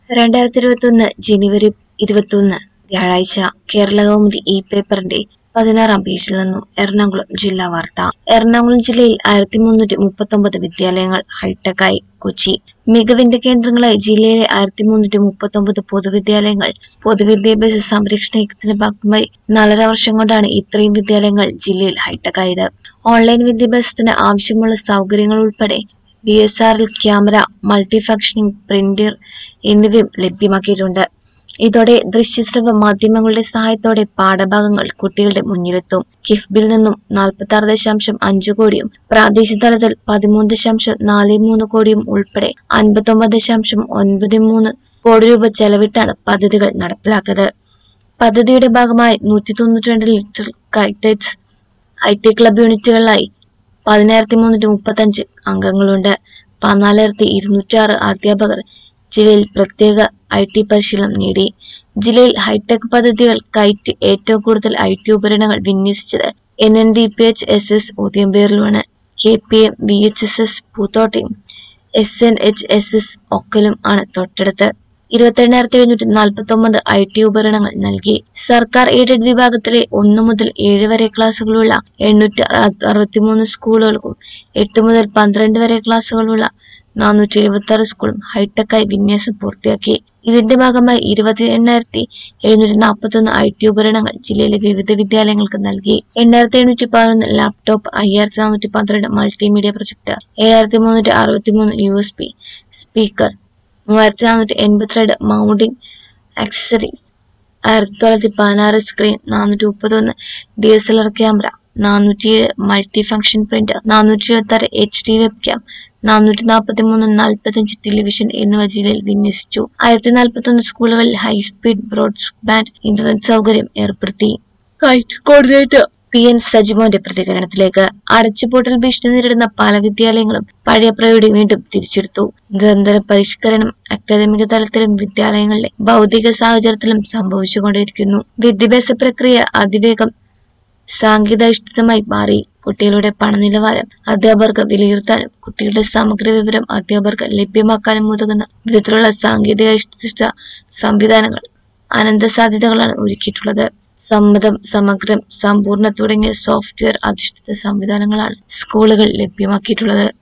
രണ്ടായിരത്തി ഇരുപത്തിയൊന്ന് ജനുവരി ഇരുപത്തിയൊന്ന് വ്യാഴാഴ്ച കേരളകൗമുദി ഈ പേപ്പറിന്റെ പതിനാറാം പേജിൽ നിന്നും എറണാകുളം ജില്ലാ വാർത്ത എറണാകുളം ജില്ലയിൽ ആയിരത്തി മുന്നൂറ്റി മുപ്പത്തൊമ്പത് വിദ്യാലയങ്ങൾ ഹൈടെക്കായി കൊച്ചി മികവിന്റെ കേന്ദ്രങ്ങളായി ജില്ലയിലെ ആയിരത്തി മുന്നൂറ്റി മുപ്പത്തൊമ്പത് പൊതുവിദ്യാലയങ്ങൾ പൊതുവിദ്യാഭ്യാസ സംരക്ഷണ യജ്ഞത്തിന്റെ ഭാഗമായി നാലര വർഷം കൊണ്ടാണ് ഇത്രയും വിദ്യാലയങ്ങൾ ജില്ലയിൽ ഹൈടെക്കായത് ഓൺലൈൻ വിദ്യാഭ്യാസത്തിന് ആവശ്യമുള്ള സൗകര്യങ്ങൾ ഉൾപ്പെടെ D S R L camera multi functioning printer എന്നിവയും ലഭ്യമാക്കിയിട്ടുണ്ട് ഇതോടെ ദൃശ്യശ്രവ മാധ്യമങ്ങളുടെ സഹായത്തോടെ പാഠഭാഗങ്ങൾ കുട്ടികളുടെ മുന്നിലെത്തും കിഫ്ബിൽ നിന്നും നാൽപ്പത്തി ആറ് ദശാംശം അഞ്ച് കോടിയും പ്രാദേശിക തലത്തിൽ പതിമൂന്ന് ദശാംശം നാല് മൂന്ന് കോടിയും ഉൾപ്പെടെ അൻപത്തൊമ്പത് ദശാംശം ഒൻപത് മൂന്ന് കോടി രൂപ ചെലവിട്ടാണ് പദ്ധതികൾ നടപ്പിലാക്കിയത് പദ്ധതിയുടെ ഭാഗമായി നൂറ്റി തൊണ്ണൂറ്റി രണ്ട് litre Kitex I T club യൂണിറ്റുകളിലായി പതിനായിരത്തി മുന്നൂറ്റി മുപ്പത്തഞ്ച് അംഗങ്ങളുണ്ട് പതിനാലായിരത്തി ഇരുന്നൂറ്റി ആറ് അധ്യാപകർ ജില്ലയിൽ പ്രത്യേക ഐ ടി പരിശീലനം നേടി ജില്ലയിൽ ഹൈടെക് പദ്ധതികൾ കയറ്റി ഏറ്റവും കൂടുതൽ ഐ ടി ഉപകരണങ്ങൾ വിന്യസിച്ചത് N N D P H S S ഉദയംപേരിലുമാണ് K P M V H S S പൂത്തോട്ടയും S N H S S ഒക്കലും ആണ് തൊട്ടടുത്ത് ഇരുപത്തിരണ്ടായിരത്തി എഴുന്നൂറ്റി നാൽപ്പത്തി ഒമ്പത് ഐ ടി ഉപകരണങ്ങൾ നൽകി സർക്കാർ എയ്ഡഡ് വിഭാഗത്തിലെ ഒന്ന് മുതൽ ഏഴ് വരെ ക്ലാസ്സുകളുള്ള എണ്ണൂറ്റി അറുപത്തിമൂന്ന് സ്കൂളുകൾക്കും എട്ട് മുതൽ പന്ത്രണ്ട് വരെ ക്ലാസ്സുകളുള്ള നാനൂറ്റി എഴുപത്തി ആറ് സ്കൂളും ഹൈടെക്കായി വിന്യാസം പൂർത്തിയാക്കി ഇതിന്റെ ഭാഗമായി ഇരുപത്തി എണ്ണായിരത്തി എഴുന്നൂറ്റി നാൽപ്പത്തി ഒന്ന് ഐ ടി ഉപകരണങ്ങൾ ജില്ലയിലെ വിവിധ വിദ്യാലയങ്ങൾക്ക് നൽകി എണ്ണായിരത്തി എണ്ണൂറ്റി പതിനൊന്ന് ലാപ്ടോപ്പ് അയ്യായിരത്തി നാനൂറ്റി പന്ത്രണ്ട് മൾട്ടിമീഡിയ പ്രൊജക്ടർ ഏഴായിരത്തി മുന്നൂറ്റി അറുപത്തി മൂന്ന് യു എസ് പി സ്പീക്കർ മൂവായിരത്തി നാനൂറ്റി എൺപത്തിരണ്ട് മൗണ്ടിംഗ് ആക്സസറീസ് ആയിരത്തി തൊള്ളായിരത്തി പതിനാറ് സ്ക്രീൻ നാനൂറ്റി മുപ്പത്തൊന്ന് D S L R camera നാനൂറ്റി ഏഴ് മൾട്ടി ഫംഗ്ഷൻ പ്രിന്റർ നാനൂറ്റി ഇരുപത്തി ആറ് എച്ച് ഡി വെബ് ക്യാം നാനൂറ്റി നാൽപ്പത്തി മൂന്ന് നാൽപ്പത്തഞ്ച് ടെലിവിഷൻ എന്നിവ ജില്ലയിൽ വിന്യസിച്ചു ആയിരത്തി നാൽപ്പത്തി ഒന്ന് സ്കൂളുകളിൽ ഹൈസ്പീഡ് ബ്രോഡ് ബാൻഡ് ഇന്റർനെറ്റ് സൗകര്യം ഏർപ്പെടുത്തി കൈറ്റ് കോർഡിനേറ്റർ പി എൻ സജിമോന്റെ പ്രതികരണത്തിലേക്ക് അടച്ചുപൂട്ടൽ ഭീഷണി നേരിടുന്ന പല വിദ്യാലയങ്ങളും പഴയ പ്രയോടി വീണ്ടും തിരിച്ചെടുത്തു നിരന്തര പരിഷ്കരണം അക്കാദമിക തലത്തിലും വിദ്യാലയങ്ങളിലെ ഭൗതിക സാഹചര്യത്തിലും സംഭവിച്ചുകൊണ്ടിരിക്കുന്നു വിദ്യാഭ്യാസ പ്രക്രിയ അതിവേഗം സാങ്കേതികമായി മാറി കുട്ടികളുടെ പഠനനിലവാരം അധ്യാപകർക്ക് വിലയിരുത്താനും കുട്ടികളുടെ സമഗ്ര വിവരം അധ്യാപകർക്ക് ലഭ്യമാക്കാനും ഉതകുന്ന വിധത്തിലുള്ള സാങ്കേതിക അധിഷ്ഠിത സംവിധാനങ്ങൾ അനന്ത സാധ്യതകളാണ് ഒരുക്കിയിട്ടുള്ളത് സമ്മതം സമഗ്രം സമ്പൂർണ്ണ തുടങ്ങിയ സോഫ്റ്റ്വെയർ അധിഷ്ഠിത സംവിധാനങ്ങളാണ് സ്കൂളുകൾ ലഭ്യമാക്കിയിട്ടുള്ളത്